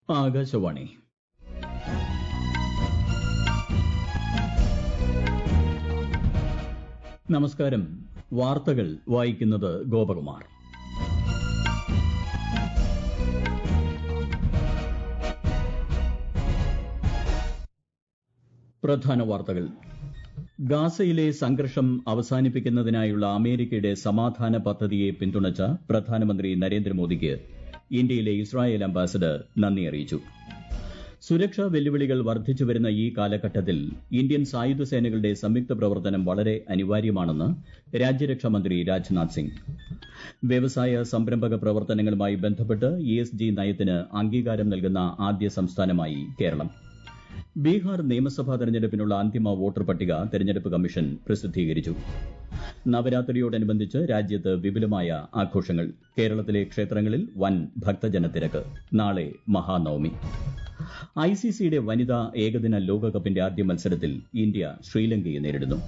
ആകാശവാണി നമസ്കാരം വാർത്തകൾ വായിക്കുന്നത് ഗോപകുമാർ പ്രധാന വാർത്തകൾ ഗാസയിലെ സംഘർഷം അവസാനിപ്പിക്കുന്നതിനായുള്ള അമേരിക്കയുടെ സമാധാന പദ്ധതിയെ പിന്തുണച്ച പ്രധാനമന്ത്രി നരേന്ദ്രമോദിക്ക് ഇന്ത്യയിലെ ഇസ്രായേൽ അംബാസഡർ നന്ദി അറിയിച്ചു സുരക്ഷാ വെല്ലുവിളികൾ വർദ്ധിച്ചുവരുന്ന ഈ കാലഘട്ടത്തിൽ ഇന്ത്യൻ സായുധ സേനകളുടെ സംയുക്ത പ്രവർത്തനം വളരെ അനിവാര്യമാണെന്ന് രാജ്യരക്ഷാമന്ത്രി രാജ്നാഥ് സിംഗ് വ്യവസായ സംരംഭക പ്രവർത്തനങ്ങളുമായി ബന്ധപ്പെട്ട് ഇ എസ് ജി നയത്തിന് അംഗീകാരം നൽകുന്ന ആദ്യ സംസ്ഥാനമായി കേരളം ബീഹാർ നിയമസഭാ തെരഞ്ഞെടുപ്പിനുള്ള അന്തിമ വോട്ടർ പട്ടിക തെരഞ്ഞെടുപ്പ് കമ്മീഷൻ പ്രസിദ്ധീകരിച്ചു നവരാത്രിയോടനുബന്ധിച്ച് രാജ്യത്ത് വിപുലമായ ആഘോഷങ്ങൾ കേരളത്തിലെ ക്ഷേത്രങ്ങളിൽ വൻ ഭക്തജനത്തിരക്ക് നാളെ മഹാനവമി ഐസിസിയുടെ വനിതാ ഏകദിന ലോകകപ്പിന്റെ ആദ്യ മത്സരത്തിൽ ഇന്ത്യ ശ്രീലങ്കയെ നേരിടുന്നു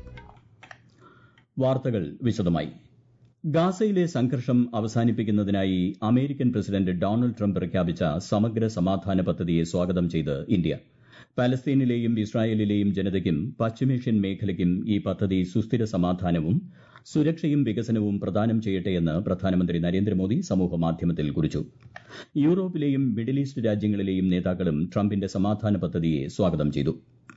വാർത്തകൾ വിശദമായി ഗാസയിലെ സംഘർഷം അവസാനിപ്പിക്കുന്നതിനായി അമേരിക്കൻ പ്രസിഡന്റ് ഡൊണാൾഡ് ട്രംപ് പ്രഖ്യാപിച്ച സമഗ്ര സമാധാന പദ്ധതിയെ സ്വാഗതം ചെയ്ത് ഇന്ത്യ പലസ്തീനിലെയും ഇസ്രായേലിലെയും ജനതയ്ക്കും പശ്ചിമേഷ്യൻ മേഖലയ്ക്കും ഈ പദ്ധതി സുസ്ഥിര സമാധാനവും സുരക്ഷയും വികസനവും പ്രദാനം ചെയ്യട്ടെയെന്ന് പ്രധാനമന്ത്രി നരേന്ദ്രമോദി സമൂഹമാധ്യമത്തിൽ കുറിച്ചു യൂറോപ്പിലെയും മിഡിൽ ഈസ്റ്റ് രാജ്യങ്ങളിലെയും നേതാക്കളും ട്രംപിന്റെ സമാധാന പദ്ധതിയെ സ്വാഗതം ചെയ്തു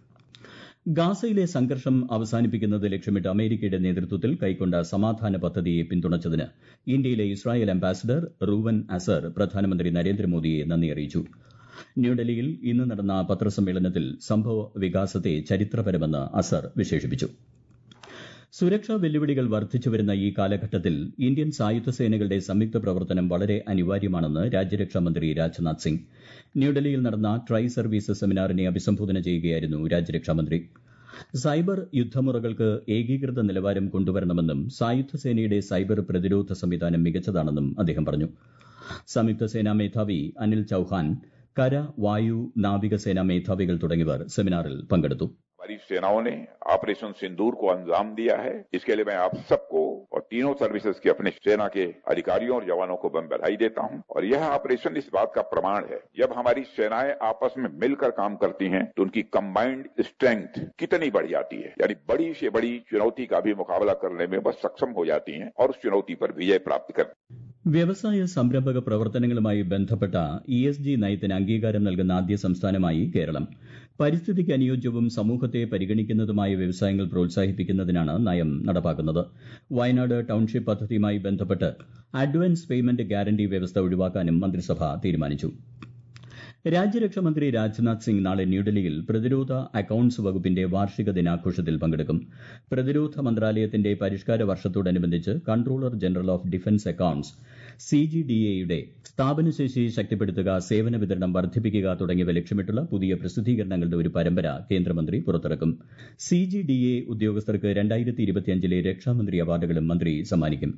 ഗാസയിലെ സംഘർഷം അവസാനിപ്പിക്കുന്നത് ലക്ഷ്യമിട്ട് അമേരിക്കയുടെ നേതൃത്വത്തിൽ കൈക്കൊണ്ട സമാധാന പദ്ധതിയെ പിന്തുണച്ചതിന് ഇന്ത്യയിലെ ഇസ്രായേൽ അംബാസഡർ റൂവൻ അസർ പ്രധാനമന്ത്രി നരേന്ദ്രമോദിയെ നന്ദി അറിയിച്ചു ന്യൂഡൽഹിയിൽ ഇന്ന് നടന്ന പത്രസമ്മേളനത്തിൽ സംഭവ വികാസത്തെ ചരിത്രപരമെന്ന് അസർ വിശേഷിപ്പിച്ചു സുരക്ഷാ വെല്ലുവിളികൾ വർദ്ധിച്ചുവരുന്ന ഈ കാലഘട്ടത്തിൽ ഇന്ത്യൻ സായുധ സേനകളുടെ സംയുക്ത പ്രവർത്തനം വളരെ അനിവാര്യമാണെന്ന് രാജ്യരക്ഷാമന്ത്രി രാജ്നാഥ് സിംഗ് ന്യൂഡൽഹിയിൽ നടന്ന ട്രൈ സർവീസ് സെമിനാറിനെ അഭിസംബോധന ചെയ്യുകയായിരുന്നു രാജ്യരക്ഷാമന്ത്രി സൈബർ യുദ്ധമുറകൾക്ക് ഏകീകൃത നിലവാരം കൊണ്ടുവരണമെന്നും സായുധ സേനയുടെ സൈബർ പ്രതിരോധ സംവിധാനം മികച്ചതാണെന്നും അദ്ദേഹം പറഞ്ഞു സംയുക്ത സേനാ മേധാവി അനിൽ ചൌഹാൻ കര വായു നാവികസേനാ മേധാവികൾ തുടങ്ങിയവർ സെമിനാറിൽ പങ്കെടുത്തു हमारी सेनाओं ने ऑपरेशन सिंदूर को अंजाम दिया है इसके लिए मैं आप सबको और तीनों सर्विसेज के अपने सेना के अधिकारियों और जवानों को मैं बधाई देता हूं और यह ऑपरेशन इस बात का प्रमाण है जब हमारी सेनाएं आपस में मिलकर काम करती हैं तो उनकी कंबाइंड स्ट्रेंथ कितनी बढ़ जाती है यानी बड़ी से बड़ी चुनौती का भी मुकाबला करने में वह सक्षम हो जाती हैं और उस चुनौती पर विजय प्राप्त करती വ്യവസായ സംരംഭക പ്രവർത്തനങ്ങളുമായി ബന്ധപ്പെട്ട ഇ എസ് ജി നയത്തിന് അംഗീകാരം നൽകുന്ന ആദ്യ സംസ്ഥാനമായി കേരളം പരിസ്ഥിതിക്ക് അനുയോജ്യവും സമൂഹത്തെ പരിഗണിക്കുന്നതുമായ വ്യവസായങ്ങൾ പ്രോത്സാഹിപ്പിക്കുന്നതിനാണ് നയം നടപ്പാക്കുന്നത് വയനാട് ടൌൺഷിപ്പ് പദ്ധതിയുമായി ബന്ധപ്പെട്ട് അഡ്വാൻസ് പേയ്മെന്റ് ഗ്യാരണ്ടി വ്യവസ്ഥ ഒഴിവാക്കാനും മന്ത്രിസഭ തീരുമാനിച്ചു രാജ്യരക്ഷാമന്ത്രി രാജ്നാഥ് സിംഗ് നാളെ ന്യൂഡൽഹിയിൽ പ്രതിരോധ അക്കൌണ്ട്സ് വകുപ്പിന്റെ വാർഷിക ദിനാഘോഷത്തിൽ പങ്കെടുക്കും പ്രതിരോധ മന്ത്രാലയത്തിന്റെ പരിഷ്കാര വർഷത്തോടനുബന്ധിച്ച് controller general of defence accounts സിജിഡിഎയുടെ സ്ഥാപനശേഷി ശക്തിപ്പെടുത്തുക സേവന വിതരണം വർദ്ധിപ്പിക്കുക തുടങ്ങിയവ ലക്ഷ്യമിട്ടുള്ള പുതിയ പ്രസിദ്ധീകരണങ്ങളുടെ ഒരു പരമ്പര കേന്ദ്രമന്ത്രി പുറത്തിറക്കും സിജിഡിഎ ഉദ്യോഗസ്ഥർക്ക് രണ്ടായിരത്തി ഇരുപത്തിയഞ്ചിലെ രക്ഷാമന്ത്രി അവാർഡുകളും മന്ത്രി സമ്മാനിക്കും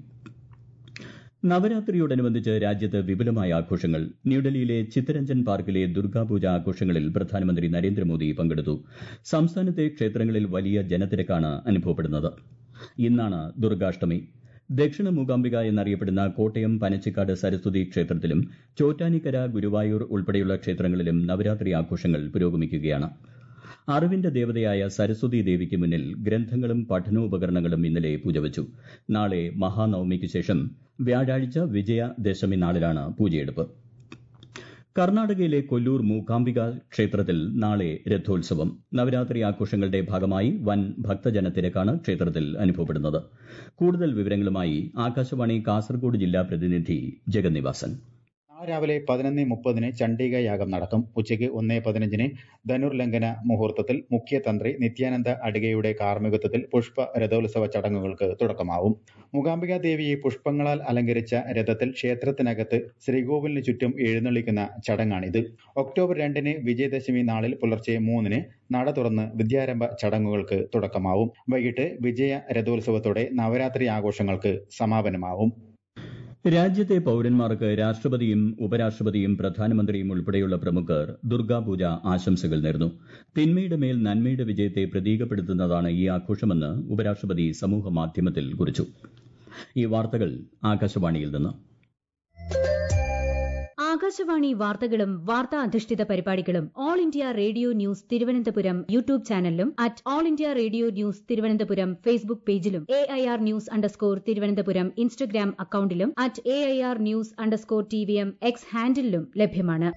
നവരാത്രിയോടനുബന്ധിച്ച് രാജ്യത്ത് വിപുലമായ ആഘോഷങ്ങൾ ന്യൂഡൽഹിയിലെ ചിത്തരഞ്ജൻ പാർക്കിലെ ദുർഗാപൂജ ആഘോഷങ്ങളിൽ പ്രധാനമന്ത്രി നരേന്ദ്രമോദി പങ്കെടുത്തു സംസ്ഥാനത്തെ ക്ഷേത്രങ്ങളിൽ വലിയ ജനത്തിരക്കാണ് അനുഭവപ്പെടുന്നത് ഇന്നാണ് ദുർഗാഷ്ടമി ദക്ഷിണ മൂകാംബിക എന്നറിയപ്പെടുന്ന കോട്ടയം പനച്ചിക്കാട് സരസ്വതി ക്ഷേത്രത്തിലും ചോറ്റാനിക്കര ഗുരുവായൂർ ഉൾപ്പെടെയുള്ള ക്ഷേത്രങ്ങളിലും നവരാത്രി ആഘോഷങ്ങൾ പുരോഗമിക്കുകയാണ് അറിവിന്റെ ദേവതയായ സരസ്വതി ദേവിക്ക് മുന്നിൽ ഗ്രന്ഥങ്ങളും പഠനോപകരണങ്ങളും ഇന്നലെ പൂജവച്ചു നാളെ മഹാനവമിക്ക് ശേഷം വ്യാഴാഴ്ച വിജയദശമി നാളിലാണ് പൂജയെടുപ്പ് കർണാടകയിലെ കൊല്ലൂർ മൂകാംബിക ക്ഷേത്രത്തിൽ നാളെ രഥോത്സവം നവരാത്രി ആഘോഷങ്ങളുടെ ഭാഗമായി വൻ ഭക്തജനത്തിരക്കാണ് ക്ഷേത്രത്തിൽ അനുഭവപ്പെടുന്നത് കൂടുതൽ വിവരങ്ങളുമായി ആകാശവാണി കാസർഗോഡ് ജില്ലാ പ്രതിനിധി ജഗന്നിവാസൻ നാളെ രാവിലെ പതിനൊന്ന് മുപ്പതിന് ചണ്ഡിക യാഗം നടക്കും ഉച്ചയ്ക്ക് ഒന്നേ പതിനഞ്ചിന് ധനുർലംഘന മുഹൂർത്തത്തിൽ മുഖ്യതന്ത്രി നിത്യാനന്ദ അടികയുടെ കാർമ്മികത്വത്തിൽ പുഷ്പ രഥോത്സവ ചടങ്ങുകൾക്ക് തുടക്കമാവും മൂകാംബിക ദേവിയെ പുഷ്പങ്ങളാൽ അലങ്കരിച്ച രഥത്തിൽ ക്ഷേത്രത്തിനകത്ത് ശ്രീകോവിലിന് ചുറ്റും എഴുന്നള്ളിക്കുന്ന ചടങ്ങാണിത് ഒക്ടോബർ രണ്ടിന് വിജയദശമി നാളിൽ പുലർച്ചെ മൂന്നിന് നട തുറന്ന് വിദ്യാരംഭ ചടങ്ങുകൾക്ക് തുടക്കമാവും വൈകിട്ട് വിജയ രഥോത്സവത്തോടെ നവരാത്രി ആഘോഷങ്ങൾക്ക് സമാപനമാവും രാജ്യത്തെ പൌരന്മാർക്ക് രാഷ്ട്രപതിയും ഉപരാഷ്ട്രപതിയും പ്രധാനമന്ത്രിയും ഉൾപ്പെടെയുള്ള പ്രമുഖർ ദുർഗാപൂജ ആശംസകൾ നേർന്നു തിന്മയുടെ മേൽ നന്മയുടെ വിജയത്തെ പ്രതീകപ്പെടുത്തുന്നതാണ് ഈ ആഘോഷമെന്ന് ഉപരാഷ്ട്രപതി സമൂഹമാധ്യമത്തിൽ കുറിച്ചു ഈ വാർത്തകൾ ആകാശവാണിയിൽ നിന്ന് ആകാശവാണി വാർത്തകളും വാർത്താ അധിഷ്ഠിത പരിപാടികളും all India radio news Thiruvananthapuram YouTube ചാനലിലും at all India radio news Thiruvananthapuram Facebook പേജിലും A I R news underscore Thiruvananthapuram Instagram അക്കൌണ്ടിലും at A I R news underscore T V M X ഹാൻഡിലും ലഭ്യമാണ്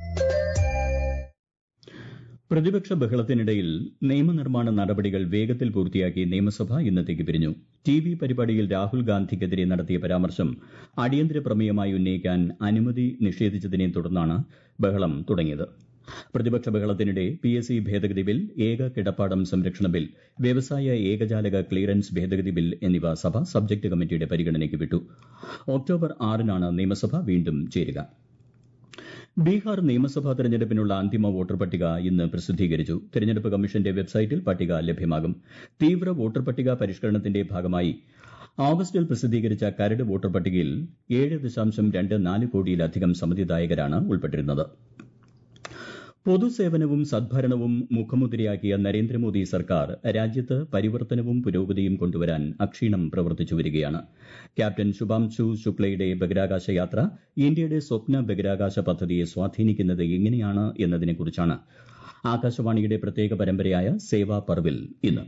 പ്രതിപക്ഷ ബഹളത്തിനിടയിൽ നിയമനിർമ്മാണ നടപടികൾ വേഗത്തിൽ പൂർത്തിയാക്കി നിയമസഭ ഇന്നത്തേക്ക് പിരിഞ്ഞു ടി വി പരിപാടിയിൽ രാഹുൽ ഗാന്ധിക്കെതിരെ നടത്തിയ പരാമർശം അടിയന്തര പ്രമേയമായി ഉന്നയിക്കാൻ അനുമതി നിഷേധിച്ചതിനെ തുടർന്നാണ് ബഹളം തുടങ്ങിയത് പ്രതിപക്ഷ ബഹളത്തിനിടെ പി എസ് സി ഭേദഗതി ബിൽ ഏക കിടപ്പാടം സംരക്ഷണ ബിൽ വ്യവസായ ഏകജാലക ക്ലിയറൻസ് ഭേദഗതി ബിൽ എന്നിവ സഭ സബ്ജക്ട് കമ്മിറ്റിയുടെ പരിഗണനയ്ക്ക് വിട്ടു ഒക്ടോബർ ആറിനാണ് നിയമസഭ വീണ്ടും ചേരുക ബീഹാർ നിയമസഭാ തെരഞ്ഞെടുപ്പിനുള്ള അന്തിമ വോട്ടർ പട്ടിക ഇന്ന് പ്രസിദ്ധീകരിച്ചു തെരഞ്ഞെടുപ്പ് കമ്മീഷന്റെ വെബ്സൈറ്റിൽ പട്ടിക ലഭ്യമാകും തീവ്ര വോട്ടർ പട്ടിക പരിഷ്കരണത്തിന്റെ ഭാഗമായി ഓഗസ്റ്റിൽ പ്രസിദ്ധീകരിച്ച കരട് വോട്ടർ പട്ടികയിൽ ഏഴ് ദശാംശം രണ്ട് നാല് കോടിയിലധികം സമ്മതിദായകരാണ് ഉൾപ്പെട്ടിരുന്നത് പൊതുസേവനവും സദ്ഭരണവും മുഖമുദ്രയാക്കിയ നരേന്ദ്രമോദി സർക്കാർ രാജ്യത്ത് പരിവർത്തനവും പുരോഗതിയും കൊണ്ടുവരാൻ അക്ഷീണം പ്രവർത്തിച്ചു വരികയാണ് ക്യാപ്റ്റൻ ശുഭാംശു ശുക്ലയുടെ ബഹിരാകാശ യാത്ര ഇന്ത്യയുടെ സ്വപ്ന ബഹിരാകാശ പദ്ധതിയെ സ്വാധീനിക്കുന്നത് എങ്ങനെയാണ് എന്നതിനെക്കുറിച്ചാണ് ആകാശവാണിയുടെ പ്രത്യേക പരമ്പരയായ സേവാ പർവിൽ ഇന്ന്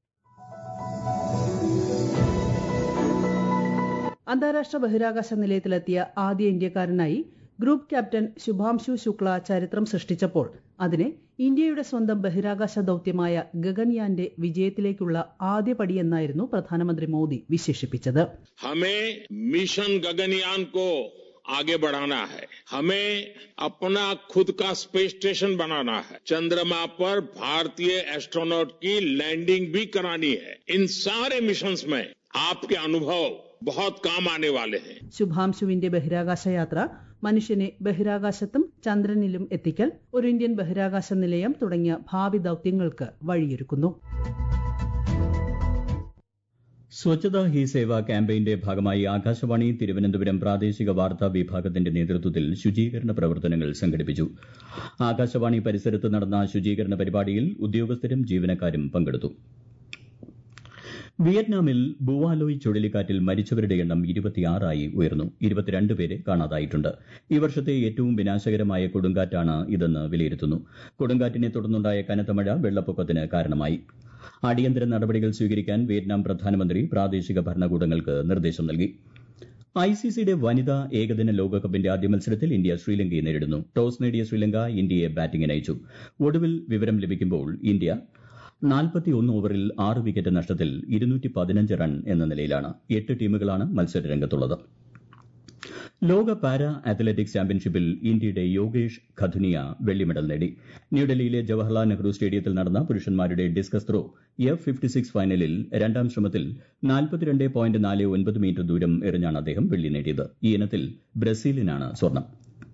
അന്താരാഷ്ട്ര ബഹിരാകാശ നിലയത്തിലെത്തിയ ആദ്യ ഇന്ത്യക്കാരനായി ഗ്രൂപ്പ് ക്യാപ്റ്റൻ ശുഭാംശു ശുക്ല ചരിത്രം സൃഷ്ടിച്ചപ്പോൾ അതിനെ ഇന്ത്യയുടെ സ്വന്തം ബഹിരാകാശ ദൌത്യമായ ഗഗൻയാന്റെ വിജയത്തിലേക്കുള്ള ആദ്യ പടിയെന്നായിരുന്നു പ്രധാനമന്ത്രി മോദി വിശേഷിപ്പിച്ചത് हमें मिशन गगनयान को आगे बढ़ाना है हमें अपना खुद का स्पेस स्टेशन बनाना है चंद्रमा पर भारतीय एस्ट्रोनॉट की लैंडिंग भी करानी है इन सारे मिशंस में आपके अनुभव बहुत काम आने वाले हैं ശുഭാംശുവിന്റെ ബഹിരാകാശ യാത്ര മനുഷ്യനെ ബഹിരാകാശത്തും ചന്ദ്രനിലും എത്തിക്കൽ ഒരു ഇന്ത്യൻ ബഹിരാകാശ നിലയം തുടങ്ങിയ ഭാവി ദൌത്യങ്ങൾക്ക് വഴിയൊരുക്കുന്നു സ്വച്ഛതാ ഹി സേവ ക്യാമ്പയിന്റെ ഭാഗമായി ആകാശവാണി തിരുവനന്തപുരം പ്രാദേശിക വാർത്താ വിഭാഗത്തിന്റെ നേതൃത്വത്തിൽ ശുചീകരണ പ്രവർത്തനങ്ങൾ സംഘടിപ്പിച്ചു ആകാശവാണി പരിസരത്ത് നടന്ന ശുചീകരണ പരിപാടിയിൽ ഉദ്യോഗസ്ഥരും ജീവനക്കാരും പങ്കെടുത്തു വിയറ്റ്നാമിൽ ബുവാലോയ് ചുഴലിക്കാറ്റിൽ മരിച്ചവരുടെ എണ്ണം ഇരുപത്തിയാറായി ഉയർന്നു ഇരുപത്തിരണ്ട് പേരെ കാണാതായിട്ടുണ്ട് ഈ വർഷത്തെ ഏറ്റവും വിനാശകരമായ കൊടുങ്കാറ്റാണ് ഇതെന്ന് വിലയിരുത്തുന്നു കൊടുങ്കാറ്റിനെ തുടർന്നുണ്ടായ കനത്ത മഴ വെള്ളപ്പൊക്കത്തിന് കാരണമായി അടിയന്തര നടപടികൾ സ്വീകരിക്കാൻ വിയറ്റ്നാം പ്രധാനമന്ത്രി പ്രാദേശിക ഭരണകൂടങ്ങൾക്ക് നിർദ്ദേശം നൽകി ഐസിസിയുടെ വനിതാ ഏകദിന ലോകകപ്പിന്റെ ആദ്യ മത്സരത്തിൽ ഇന്ത്യ ശ്രീലങ്കയെ നേരിടുന്നു ടോസ് നേടിയ ശ്രീലങ്ക ഇന്ത്യയെ ബാറ്റിംഗിന് അയച്ചു ഒടുവിൽ വിവരം ലഭിക്കുമ്പോൾ ഇന്ത്യ നാൽപ്പത്തിയൊന്ന് ഓവറിൽ ആറ് വിക്കറ്റ് നഷ്ടത്തിൽ ഇരുന്നൂറ്റി പതിനഞ്ച് റൺ എന്ന നിലയിലാണ് എട്ട് ടീമുകളാണ് മത്സരരംഗത്തുള്ളത് ലോക പാരാ അത്ലറ്റിക്സ് ചാമ്പ്യൻഷിപ്പിൽ ഇന്ത്യയുടെ യോഗേഷ് ഖധുനിയ വെള്ളി മെഡൽ നേടി ന്യൂഡൽഹിയിലെ ജവഹർലാൽ നെഹ്റു സ്റ്റേഡിയത്തിൽ നടന്ന പുരുഷന്മാരുടെ discus throw F fifty six ഫൈനലിൽ രണ്ടാം ശ്രമത്തിൽ നാൽപ്പത്തിരണ്ട് പോയിന്റ് നാല് ഒൻപത് മീറ്റർ ദൂരം എറിഞ്ഞാണ് അദ്ദേഹം വെള്ളി നേടിയത് ഈ ഇനത്തിൽ ബ്രസീലിനാണ് സ്വർണം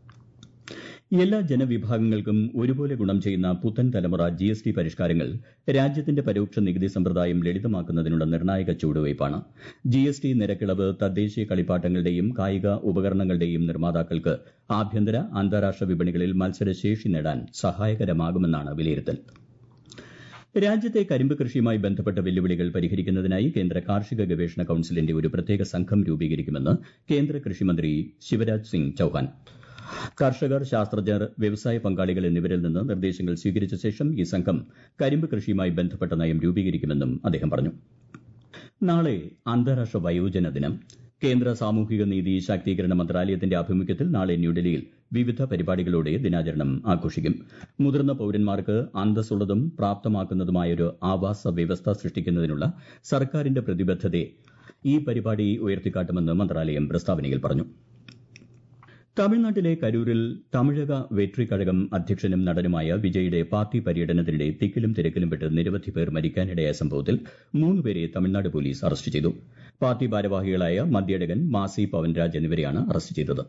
എല്ലാ ജനവിഭാഗങ്ങൾക്കും ഒരുപോലെ ഗുണം ചെയ്യുന്ന പുത്തൻ തലമുറ ജി എസ് ടി പരിഷ്കാരങ്ങൾ രാജ്യത്തിന്റെ പരോക്ഷ നികുതി സമ്പ്രദായം ലളിതമാക്കുന്നതിനുള്ള നിർണായക ചുവടുവയ്പ്പാണ് ജി എസ് ടി നിരക്കിളവ് തദ്ദേശീയ കളിപ്പാട്ടങ്ങളുടെയും കായിക ഉപകരണങ്ങളുടെയും നിർമ്മാതാക്കൾക്ക് ആഭ്യന്തര അന്താരാഷ്ട്ര വിപണികളിൽ മത്സരശേഷി നേടാൻ സഹായകരമാകുമെന്നാണ് വിലയിരുത്തൽ രാജ്യത്തെ കരിമ്പ് കൃഷിയുമായി ബന്ധപ്പെട്ട വെല്ലുവിളികൾ പരിഹരിക്കുന്നതിനായി കേന്ദ്ര കാർഷിക ഗവേഷണ കൌൺസിലിന്റെ ഒരു പ്രത്യേക സംഘം രൂപീകരിക്കുമെന്ന് കേന്ദ്ര കൃഷിമന്ത്രി ശിവരാജ് സിംഗ് ചൌഹാൻ കർഷകർ ശാസ്ത്രജ്ഞർ വ്യവസായ പങ്കാളികൾ എന്നിവരിൽ നിന്ന് നിർദ്ദേശങ്ങൾ സ്വീകരിച്ച ശേഷം ഈ സംഘം കരിമ്പ് കൃഷിയുമായി ബന്ധപ്പെട്ട നയം രൂപീകരിക്കുമെന്നും അദ്ദേഹം പറഞ്ഞു നാളെ അന്താരാഷ്ട്ര വയോജന ദിനം കേന്ദ്ര സാമൂഹിക നീതി ശാക്തീകരണ മന്ത്രാലയത്തിന്റെ ആഭിമുഖ്യത്തിൽ നാളെ ന്യൂഡൽഹിയിൽ വിവിധ പരിപാടികളോടെ ദിനാചരണം ആഘോഷിക്കും മുതിർന്ന പൌരന്മാർക്ക് അന്തസ്സുള്ളതും പ്രാപ്തമാക്കുന്നതുമായൊരു ആവാസ വ്യവസ്ഥ സൃഷ്ടിക്കുന്നതിനുള്ള സർക്കാരിന്റെ പ്രതിബദ്ധതയെ ഈ പരിപാടി ഉയർത്തിക്കാട്ടുമെന്ന് മന്ത്രാലയം പ്രസ്താവനയിൽ പറഞ്ഞു തമിഴ്നാട്ടിലെ കരൂരിൽ തമിഴക വെട്രി കഴകം അധ്യക്ഷനും നടനുമായ വിജയുടെ പാർട്ടി പര്യടനത്തിനിടെ തിക്കിലും തിരക്കിലും പെട്ട് നിരവധി പേർ മരിക്കാനിടയായ സംഭവത്തിൽ മൂന്ന് പേരെ തമിഴ്നാട് പോലീസ് അറസ്റ്റ് ചെയ്തു പാർട്ടി ഭാരവാഹികളായ മദ്യടകൻ മാസി പവൻരാജ് എന്നിവരെയാണ് അറസ്റ്റ് ചെയ്തത്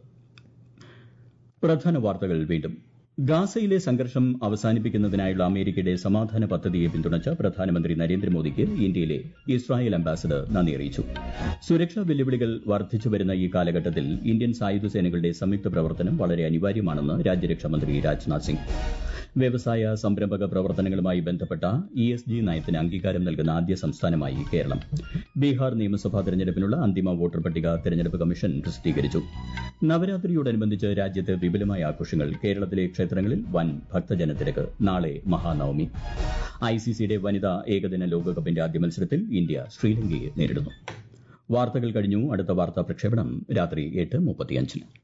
പ്രധാന വാർത്തകൾ വീണ്ടും ഗാസയിലെ സംഘർഷം അവസാനിപ്പിക്കുന്നതിനായുള്ള അമേരിക്കയുടെ സമാധാന പദ്ധതിയെ പിന്തുണച്ച പ്രധാനമന്ത്രി നരേന്ദ്രമോദിക്ക് ഇന്ത്യയിലെ ഇസ്രായേൽ അംബാസഡർ നന്ദി അറിയിച്ചു സുരക്ഷാ വെല്ലുവിളികൾ വർദ്ധിച്ചുവരുന്ന ഈ കാലഘട്ടത്തിൽ ഇന്ത്യൻ സായുധ സേനകളുടെ സംയുക്ത പ്രവർത്തനം വളരെ അനിവാര്യമാണെന്ന് രാജ്യരക്ഷാമന്ത്രി രാജ്നാഥ് സിംഗ് വ്യവസായ സംരംഭക പ്രവർത്തനങ്ങളുമായി ബന്ധപ്പെട്ട ഇ എസ് ജി നയത്തിന് അംഗീകാരം നൽകുന്ന ആദ്യ സംസ്ഥാനമായി കേരളം ബീഹാർ നിയമസഭാ തെരഞ്ഞെടുപ്പിനുള്ള അന്തിമ വോട്ടർ പട്ടിക തെരഞ്ഞെടുപ്പ് കമ്മീഷൻ പ്രസിദ്ധീകരിച്ചു നവരാത്രിയോടനുബന്ധിച്ച് രാജ്യത്ത് വിപുലമായ ആഘോഷങ്ങൾ കേരളത്തിലെ ക്ഷേത്രങ്ങളിൽ വൻ ഭക്തജനത്തിരക്ക് നാളെ മഹാനവമി ഐസിസിയുടെ വനിതാ ഏകദിന ലോകകപ്പിന്റെ ആദ്യ മത്സരത്തിൽ ഇന്ത്യ ശ്രീലങ്കയെ നേരിടുന്നു വാർത്തകൾ കഴിഞ്ഞു അടുത്ത വാർത്താ പ്രക്ഷേപണം രാത്രി എട്ട് മുപ്പത്തിയഞ്ചിന്